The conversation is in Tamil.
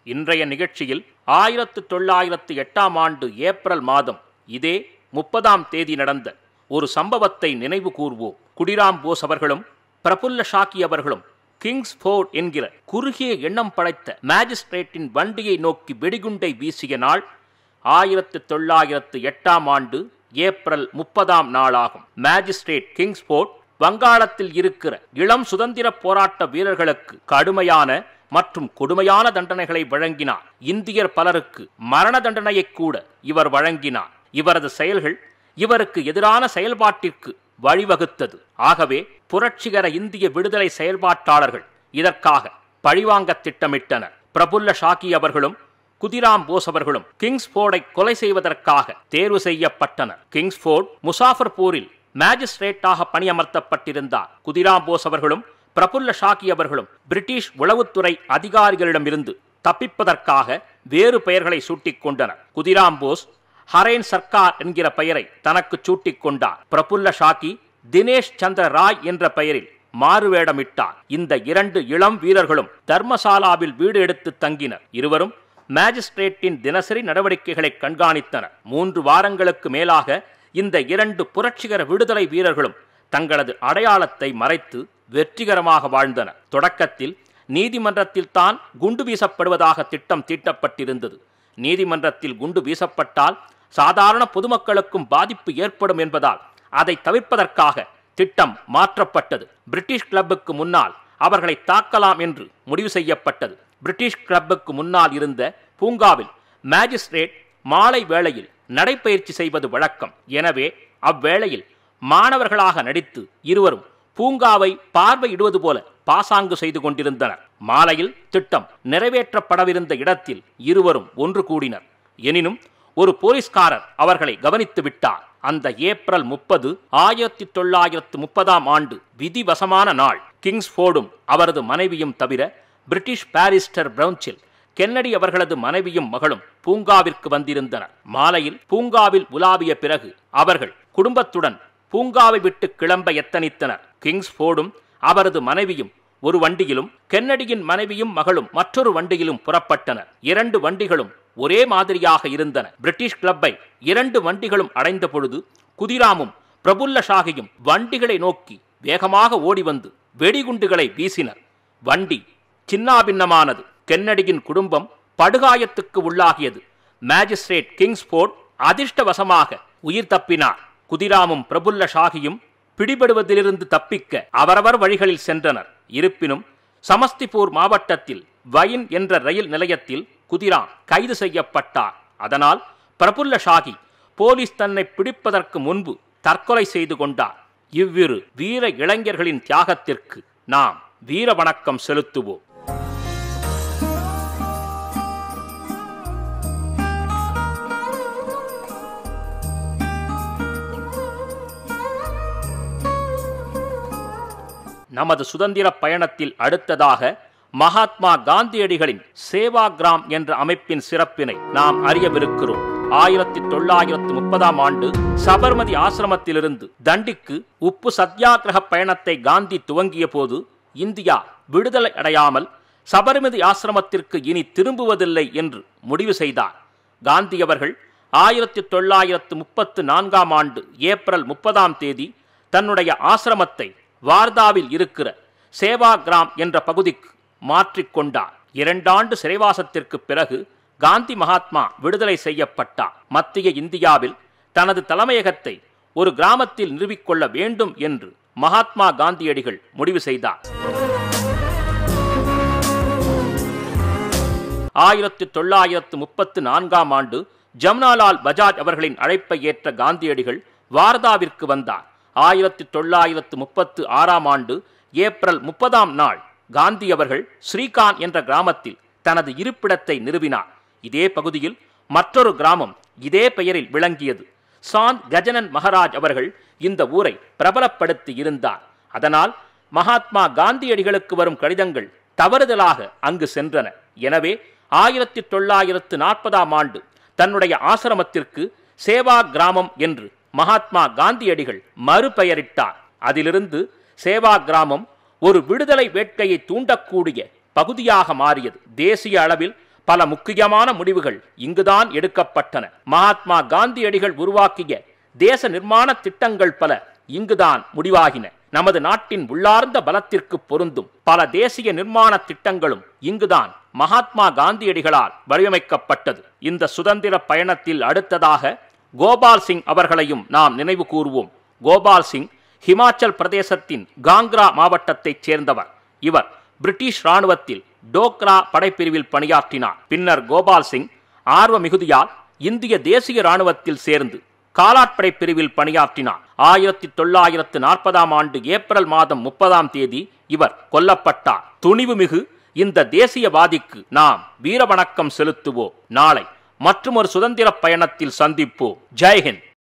இன்றைய நிகழ்ச்சியில் ஆயிரத்து தொள்ளாயிரத்து எட்டாம் ஆண்டு ஏப்ரல் மாதம் இதே முப்பதாம் தேதி நடந்த ஒரு சம்பவத்தை நினைவு கூர்வோம் குடிராம் போஸ் அவர்களும் பிரபுல்ல ஷாக்கி அவர்களும் கிங்ஸ் ஃபோர்ட் என்கிற குறுகிய எண்ணம் படைத்த மேஜிஸ்ட்ரேட்டின் வண்டியை நோக்கி வெடிகுண்டை வீசிய நாள் ஆயிரத்து தொள்ளாயிரத்து எட்டாம் ஆண்டு ஏப்ரல் முப்பதாம் நாளாகும் மேஜிஸ்ட்ரேட் கிங்ஸ்போர்ட் வங்காளத்தில் இருக்கிற இளம் சுதந்திர போராட்ட வீரர்களுக்கு கடுமையான மற்றும் கொடுமையான தண்டனைகளை வழங்கினார் இந்தியர் பலருக்கு மரண தண்டனையை கூட இவர் வழங்கினார் இவரது செயல்கள் இவருக்கு எதிரான செயல்பாட்டிற்கு வழிவகுத்தது ஆகவே புரட்சிகர இந்திய விடுதலை செயல்பாட்டாளர்கள் இதற்காக பழிவாங்க திட்டமிட்டனர் பிரபுல்ல ஷாக்கி அவர்களும் குதிராம் போஸ் அவர்களும் கிங்ஸ்போர்டை கொலை செய்வதற்காக தேர்வு செய்யப்பட்டனர் கிங்ஸ்போர்ட் முசாஃபர்பூரில் மேஜிஸ்ட்ரேட்டாக பணியமர்த்தப்பட்டிருந்தார் குதிராம் போஸ் அவர்களும் பிரபுல்ல ஷாக்கி அவர்களும் பிரிட்டிஷ் உளவுத்துறை அதிகாரிகளிடமிருந்து தப்பிப்பதற்காக வேறு பெயர்களை சூட்டிக் கொண்டனர் குதிராம் போஸ் ஹரேன் சர்க்கார் என்கிற பெயரை தனக்கு சூட்டிக் கொண்டார் பிரபுல்ல ஷாக்கி தினேஷ் சந்திர ராய் என்ற பெயரில் மாறுவேடமிட்டார் இந்த இரண்டு இளம் வீரர்களும் தர்மசாலாவில் வீடு எடுத்து தங்கினர் இருவரும் மேஜிஸ்ட்ரேட்டின் தினசரி நடவடிக்கைகளை கண்காணித்தனர் மூன்று வாரங்களுக்கு மேலாக இந்த இரண்டு புரட்சிகர விடுதலை வீரர்களும் தங்களது அடையாளத்தை மறைத்து வெற்றிகரமாக வாழ்ந்தனர் தொடக்கத்தில் நீதிமன்றத்தில் தான் குண்டு வீசப்படுவதாக திட்டம் தீட்டப்பட்டிருந்தது நீதிமன்றத்தில் குண்டு வீசப்பட்டால் சாதாரண பொதுமக்களுக்கும் பாதிப்பு ஏற்படும் என்பதால் அதை தவிர்ப்பதற்காக திட்டம் மாற்றப்பட்டது பிரிட்டிஷ் கிளப்புக்கு முன்னால் அவர்களை தாக்கலாம் என்று முடிவு செய்யப்பட்டது பிரிட்டிஷ் கிளப்புக்கு முன்னால் இருந்த பூங்காவில் மேஜிஸ்ட்ரேட் மாலை வேளையில் நடைப்பயிற்சி செய்வது வழக்கம் எனவே அவ்வேளையில் மாணவர்களாக நடித்து இருவரும் பூங்காவை பார்வையிடுவது போல பாசாங்கு செய்து கொண்டிருந்தனர் மாலையில் திட்டம் நிறைவேற்றப்படவிருந்த இடத்தில் இருவரும் ஒன்று கூடினர் எனினும் ஒரு போலீஸ்காரர் அவர்களை கவனித்து விட்டார் அந்த ஏப்ரல் முப்பது ஆயிரத்தி தொள்ளாயிரத்து முப்பதாம் ஆண்டு விதிவசமான நாள் கிங்ஸ்போர்டும் அவரது மனைவியும் தவிர பிரிட்டிஷ் பாரிஸ்டர் பிரவுன்சில் கென்னடி அவர்களது மனைவியும் மகளும் பூங்காவிற்கு வந்திருந்தனர் மாலையில் பூங்காவில் உலாவிய பிறகு அவர்கள் குடும்பத்துடன் பூங்காவை விட்டு கிளம்ப எத்தனித்தனர் கிங்ஸ்போர்டும் அவரது மனைவியும் ஒரு வண்டியிலும் கென்னடியின் மனைவியும் மகளும் மற்றொரு வண்டியிலும் புறப்பட்டனர் இரண்டு வண்டிகளும் ஒரே மாதிரியாக இருந்தன பிரிட்டிஷ் கிளப்பை இரண்டு வண்டிகளும் அடைந்த பொழுது குதிராமும் பிரபுல்ல ஷாகியும் வண்டிகளை நோக்கி வேகமாக ஓடி வந்து வெடிகுண்டுகளை வீசினர் வண்டி சின்னாபின்னமானது கென்னடியின் குடும்பம் படுகாயத்துக்கு உள்ளாகியது மேஜிஸ்ட்ரேட் கிங்ஸ்போர்ட் அதிர்ஷ்டவசமாக உயிர் தப்பினார் குதிராமும் பிரபுல்ல ஷாகியும் பிடிபடுவதிலிருந்து தப்பிக்க அவரவர் வழிகளில் சென்றனர் இருப்பினும் சமஸ்திபூர் மாவட்டத்தில் வயின் என்ற ரயில் நிலையத்தில் குதிராம் கைது செய்யப்பட்டார் அதனால் பிரபுல்ல ஷாகி போலீஸ் தன்னை பிடிப்பதற்கு முன்பு தற்கொலை செய்து கொண்டார் இவ்விரு வீர இளைஞர்களின் தியாகத்திற்கு நாம் வீர வணக்கம் செலுத்துவோம் நமது சுதந்திர பயணத்தில் அடுத்ததாக மகாத்மா காந்தியடிகளின் சேவாகிராம் என்ற அமைப்பின் சிறப்பினை நாம் அறியவிருக்கிறோம் ஆயிரத்தி தொள்ளாயிரத்து முப்பதாம் ஆண்டு சபர்மதி ஆசிரமத்திலிருந்து தண்டிக்கு உப்பு சத்தியாகிரக பயணத்தை காந்தி துவங்கிய போது இந்தியா விடுதலை அடையாமல் சபர்மதி ஆசிரமத்திற்கு இனி திரும்புவதில்லை என்று முடிவு செய்தார் காந்தி அவர்கள் ஆயிரத்தி தொள்ளாயிரத்து முப்பத்து நான்காம் ஆண்டு ஏப்ரல் முப்பதாம் தேதி தன்னுடைய ஆசிரமத்தை வார்தாவில் இருக்கிற சேவாகிராம் என்ற பகுதிக்கு மாற்றிக்கொண்டார் இரண்டாண்டு சிறைவாசத்திற்கு பிறகு காந்தி மகாத்மா விடுதலை செய்யப்பட்டார் மத்திய இந்தியாவில் தனது தலைமையகத்தை ஒரு கிராமத்தில் நிறுவிக்கொள்ள வேண்டும் என்று மகாத்மா காந்தியடிகள் முடிவு செய்தார் ஆயிரத்தி தொள்ளாயிரத்து முப்பத்து நான்காம் ஆண்டு ஜமுனாலால் பஜாஜ் அவர்களின் அழைப்பை ஏற்ற காந்தியடிகள் வார்தாவிற்கு வந்தார் ஆயிரத்தி தொள்ளாயிரத்து முப்பத்து ஆறாம் ஆண்டு ஏப்ரல் முப்பதாம் நாள் காந்தி அவர்கள் ஸ்ரீகான் என்ற கிராமத்தில் தனது இருப்பிடத்தை நிறுவினார் இதே பகுதியில் மற்றொரு கிராமம் இதே பெயரில் விளங்கியது சாந்த் கஜனன் மகாராஜ் அவர்கள் இந்த ஊரை பிரபலப்படுத்தி இருந்தார் அதனால் மகாத்மா காந்தியடிகளுக்கு வரும் கடிதங்கள் தவறுதலாக அங்கு சென்றன எனவே ஆயிரத்தி தொள்ளாயிரத்து நாற்பதாம் ஆண்டு தன்னுடைய ஆசிரமத்திற்கு சேவா கிராமம் என்று மகாத்மா காந்தியடிகள் மறுபெயரிட்டார் அதிலிருந்து சேவா கிராமம் ஒரு விடுதலை வேட்கையை தூண்டக்கூடிய பகுதியாக மாறியது தேசிய அளவில் பல முக்கியமான முடிவுகள் இங்குதான் எடுக்கப்பட்டன மகாத்மா காந்தியடிகள் உருவாக்கிய தேச நிர்மாண திட்டங்கள் பல இங்குதான் முடிவாகின நமது நாட்டின் உள்ளார்ந்த பலத்திற்கு பொருந்தும் பல தேசிய நிர்மாண திட்டங்களும் இங்குதான் மகாத்மா காந்தியடிகளால் வடிவமைக்கப்பட்டது இந்த சுதந்திர பயணத்தில் அடுத்ததாக கோபால் சிங் அவர்களையும் நாம் நினைவு கூறுவோம் கோபால் சிங் ஹிமாச்சல் பிரதேசத்தின் காங்க்ரா மாவட்டத்தைச் சேர்ந்தவர் இவர் பிரிட்டிஷ் ராணுவத்தில் டோக்ரா படைப்பிரிவில் பணியாற்றினார் பின்னர் கோபால் சிங் ஆர்வ மிகுதியால் இந்திய தேசிய ராணுவத்தில் சேர்ந்து காலாட்படை பிரிவில் பணியாற்றினார் ஆயிரத்தி தொள்ளாயிரத்து நாற்பதாம் ஆண்டு ஏப்ரல் மாதம் முப்பதாம் தேதி இவர் கொல்லப்பட்டார் துணிவு மிகு இந்த தேசியவாதிக்கு நாம் வீரவணக்கம் செலுத்துவோம் நாளை மற்றும் ஒரு சுதந்திர பயணத்தில் சந்திப்போம் ஜெய்ஹிந்த்